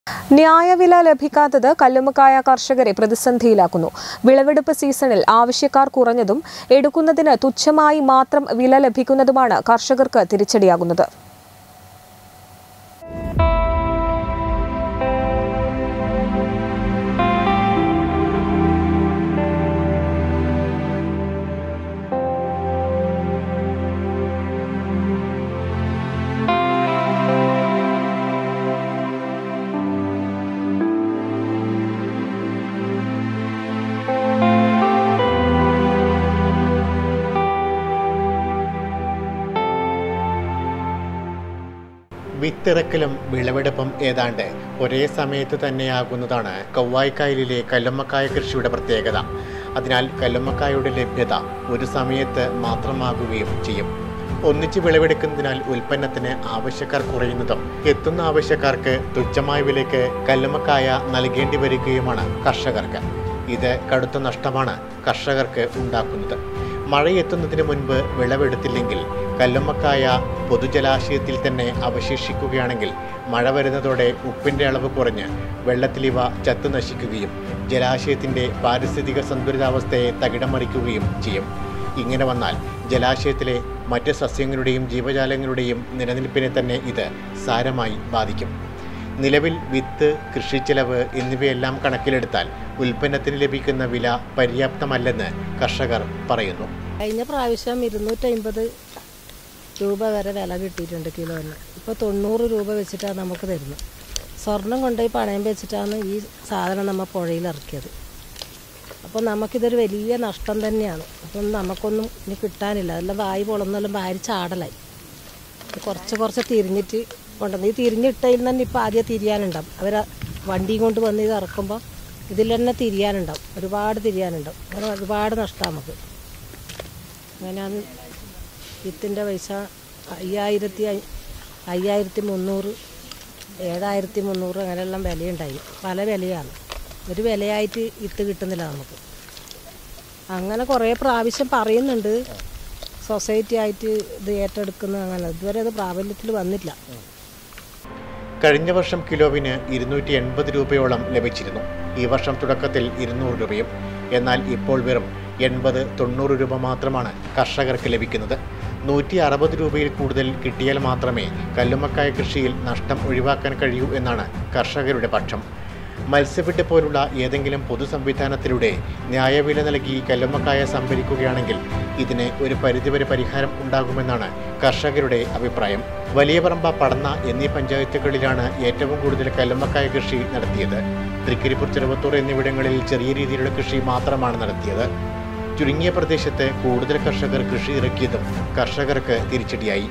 ന്യായവില ലഭിക്കാത്തത് കല്ലുമ്മക്കായ കർഷകരെ പ്രതിസന്ധിയിലാക്കുന്നു വിളവെടുപ്പ് സീസണിൽ ആവശ്യക്കാർ കുറഞ്ഞതും എടുക്കുന്നതിന് തുച്ഛമായി മാത്രം വില ലഭിക്കുന്നതുമാണ് കർഷകർക്ക് തിരിച്ചടിയാകുന്നത് വിത്തിറക്കലും വിളവെടുപ്പും ഏതാണ്ട് ഒരേ സമയത്ത് തന്നെയാകുന്നതാണ് കൗവായ്ക്കായലിലെ കല്ലുമ്മക്കായ കൃഷിയുടെ പ്രത്യേകത അതിനാൽ കല്ലുമ്മക്കായയുടെ ലഭ്യത ഒരു സമയത്ത് മാത്രമാകുകയും ചെയ്യും ഒന്നിച്ച് വിളവെടുക്കുന്നതിനാൽ ഉൽപ്പന്നത്തിന് ആവശ്യക്കാർ കുറയുന്നതും എത്തുന്ന ആവശ്യക്കാർക്ക് തുച്ഛമായ വിലയ്ക്ക് കല്ലുമ്മക്കായ നൽകേണ്ടി വരികയുമാണ് കർഷകർക്ക് ഇത് കടുത്ത നഷ്ടമാണ് കർഷകർക്ക് ഉണ്ടാക്കുന്നത് മഴയെത്തുന്നതിന് മുൻപ് വിളവെടുത്തില്ലെങ്കിൽ കല്ലുമ്മക്കായ പൊതുജലാശയത്തിൽ തന്നെ അവശേഷിക്കുകയാണെങ്കിൽ മഴ വരുന്നതോടെ ഉപ്പിൻ്റെ അളവ് കുറഞ്ഞ് വെള്ളത്തിലിവ ചത്തു നശിക്കുകയും ജലാശയത്തിൻ്റെ പാരിസ്ഥിതിക സന്തുലിതാവസ്ഥയെ തകിടമറിക്കുകയും ചെയ്യും ഇങ്ങനെ വന്നാൽ ജലാശയത്തിലെ മറ്റ് സസ്യങ്ങളുടെയും ജീവജാലങ്ങളുടെയും നിലനിൽപ്പിനെ തന്നെ ഇത് സാരമായി ബാധിക്കും നിലവിൽ വിത്ത് കൃഷിച്ചെലവ് എന്നിവയെല്ലാം കണക്കിലെടുത്താൽ ഉൽപ്പന്നത്തിന് ലഭിക്കുന്ന വില പര്യാപ്തമല്ലെന്ന് കർഷകർ പറയുന്നു കഴിഞ്ഞ പ്രാവശ്യം ഇരുന്നൂറ്റമ്പത് രൂപ വരെ വില കിട്ടിയിട്ടുണ്ട് കിലോന് ഇപ്പോൾ തൊണ്ണൂറ് രൂപ വെച്ചിട്ടാണ് നമുക്ക് തരുന്നത് സ്വർണം കൊണ്ടുപോയി പണയം വെച്ചിട്ടാണ് ഈ സാധനം നമ്മൾ പുഴയിൽ ഇറക്കിയത് അപ്പോൾ നമുക്കിതൊരു വലിയ നഷ്ടം തന്നെയാണ് അപ്പം നമുക്കൊന്നും ഇനി കിട്ടാനില്ല അതെല്ലാം വായി പൊളന്നെല്ലാം വാരി ചാടലായി കുറച്ച് കുറച്ച് തിരിഞ്ഞിട്ട് കൊണ്ടുവന്ന് ഈ തിരിഞ്ഞിട്ടതിൽ തന്നെ ഇപ്പോൾ ആദ്യം തിരിയാനുണ്ടാവും അവർ വണ്ടിയും കൊണ്ട് വന്ന് ഇത് ഇറക്കുമ്പോൾ ഇതിൽ തന്നെ തിരിയാനുണ്ടാവും ഒരുപാട് തിരിയാനുണ്ടാവും അങ്ങനെ ഒരുപാട് നഷ്ടമാണ് നമുക്ക് അങ്ങനെയാണ് വിത്തിൻ്റെ പൈസ അയ്യായിരത്തി അയ്- അയ്യായിരത്തി മുന്നൂറ് ഏഴായിരത്തി മുന്നൂറ് അങ്ങനെയെല്ലാം വിലയുണ്ടായി പല വിലയാണ് ഒരു വിലയായിട്ട് വിത്ത് കിട്ടുന്നില്ല നമുക്ക് അങ്ങനെ കുറേ പ്രാവശ്യം പറയുന്നുണ്ട് സൊസൈറ്റി ആയിട്ട് ഇത് ഏറ്റെടുക്കുന്ന അങ്ങനെ ഇതുവരെ അത് പ്രാബല്യത്തിൽ വന്നില്ല കഴിഞ്ഞ വർഷം കിലോവിന് ഇരുന്നൂറ്റി എൺപത് രൂപയോളം ലഭിച്ചിരുന്നു ഈ വർഷം തുടക്കത്തിൽ ഇരുന്നൂറ് രൂപയും എന്നാൽ ഇപ്പോൾ വെറും എൺപത് തൊണ്ണൂറ് രൂപ മാത്രമാണ് കർഷകർക്ക് ലഭിക്കുന്നത് നൂറ്റി അറുപത് രൂപയിൽ കൂടുതൽ കിട്ടിയാൽ മാത്രമേ കല്ലുമ്മക്കായ കൃഷിയിൽ നഷ്ടം ഒഴിവാക്കാൻ കഴിയൂ എന്നാണ് കർഷകരുടെ പക്ഷം മത്സ്യഫെഡ് പോലുള്ള ഏതെങ്കിലും പൊതു സംവിധാനത്തിലൂടെ ന്യായവില നൽകി കല്ലുമ്മക്കായ സംഭരിക്കുകയാണെങ്കിൽ ഇതിന് ഒരു പരിധിവരെ പരിഹാരം ഉണ്ടാകുമെന്നാണ് കർഷകരുടെ അഭിപ്രായം വലിയ പറമ്പ പടന്ന എന്നീ പഞ്ചായത്തുകളിലാണ് ഏറ്റവും കൂടുതൽ കല്ലുമ്മക്കായ കൃഷി നടത്തിയത് തൃക്കരിപ്പൂർ ചെറുവത്തൂർ എന്നിവിടങ്ങളിൽ ചെറിയ രീതിയിലുള്ള കൃഷി മാത്രമാണ് നടത്തിയത് ചുരുങ്ങിയ പ്രദേശത്ത് കൂടുതൽ കർഷകർ കൃഷി ഇറക്കിയതും കർഷകർക്ക് തിരിച്ചടിയായി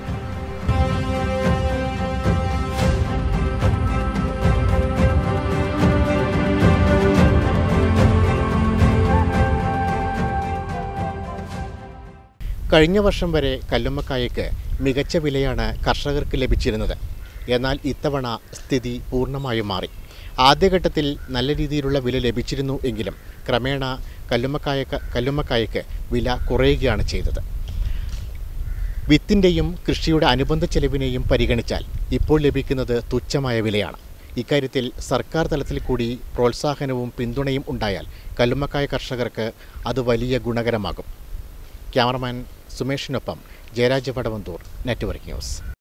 കഴിഞ്ഞ വർഷം വരെ കല്ലുമ്മക്കായക്ക് മികച്ച വിലയാണ് കർഷകർക്ക് ലഭിച്ചിരുന്നത് എന്നാൽ ഇത്തവണ സ്ഥിതി പൂർണ്ണമായും മാറി ആദ്യഘട്ടത്തിൽ നല്ല രീതിയിലുള്ള വില ലഭിച്ചിരുന്നു എങ്കിലും ക്രമേണ കല്ലുമ്മക്കായ കല്ലുമ്മക്കായക്ക് വില കുറയുകയാണ് ചെയ്തത് വിത്തിൻ്റെയും കൃഷിയുടെ അനുബന്ധ ചെലവിനെയും പരിഗണിച്ചാൽ ഇപ്പോൾ ലഭിക്കുന്നത് തുച്ഛമായ വിലയാണ് ഇക്കാര്യത്തിൽ സർക്കാർ തലത്തിൽ കൂടി പ്രോത്സാഹനവും പിന്തുണയും ഉണ്ടായാൽ കല്ലുമ്മക്കായ കർഷകർക്ക് അത് വലിയ ഗുണകരമാകും ക്യാമറമാൻ സുമേഷിനൊപ്പം ജയരാജ് വടവന്തൂർ നെറ്റ്വർക്ക് ന്യൂസ്